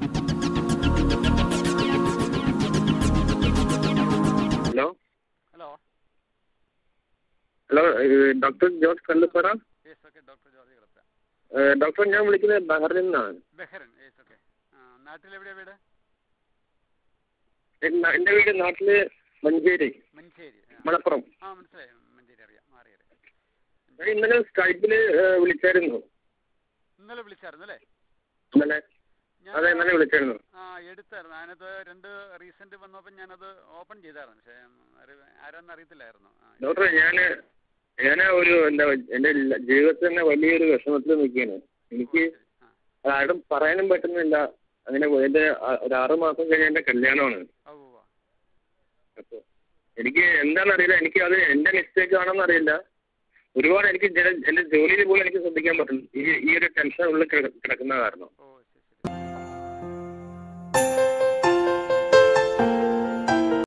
Hello hello hello doctor George Kalluppara yes okay doctor George കളപ്പ doctor ഞാൻ വിളിക്കുന്നത് ബഹറിൽ നിന്നാണ് ബെഹ്റൻ യെസ് ഓക്കെ നാട്ടിലെവിടെയാ വീട് എന്ന- എൻ്റെ വീട് നാട്ടില് മഞ്ചേരി മഞ്ചേരി ആ. മലപ്പുറം ആ മനസ്സിലായി മഞ്ചേരി അറിയാം മാറി അറിയാം ഞാൻ ഇന്നലെ സ്കൈപ്പിൽ വിളിച്ചായിരുന്നു ഇന്നലെ വിളിച്ചായിരുന്നു അല്ലേ ഇന്നലെ ഞാൻ അതെ ഇന്നലെ വിളിച്ചായിരുന്നു ആ എടുത്തായിരുന്നു അതിനകത്ത് രണ്ട് റീസെന്റ് വന്നപ്പോൾ ഞാനത് ഓപ്പൺ ചെയ്തായിരുന്നു പക്ഷേ ആര് ആരാന്ന് അറിയത്തില്ലായിരുന്നു ആ, ഡോക്ടറെ ഞാൻ ഞാൻ ഒരു എന്താ എൻ്റെ ല- ജീവിതത്തിൽ തന്നെ വലിയൊരു വിഷമത്തിൽ നിൽക്കുകയാണ് എനിക്ക് ശരി. ആ അത് ആരും പറയാനും പറ്റുന്നില്ല അങ്ങനെ എൻ്റെ ആ- ഒരു ആറ് മാസം കഴിഞ്ഞ എൻ്റെ കല്യാണമാണ് ഓ ഉവ്വ. അപ്പോൾ എനിക്ക് എന്താണെന്നറിയില്ല എനിക്ക് അത് എൻ്റെ മിസ്റ്റേക്ക് ആണെന്ന് അറിയില്ല ഒരുപാട് എനിക്ക് ചില എൻ്റെ ജോലിയിൽ പോലും എനിക്ക് ശ്രദ്ധിക്കാൻ പറ്റുന്നു ഈ ഈ ഒരു ടെൻഷൻ ഉള്ളിൽ കിട- കിടക്കുന്ന കാരണം ഓ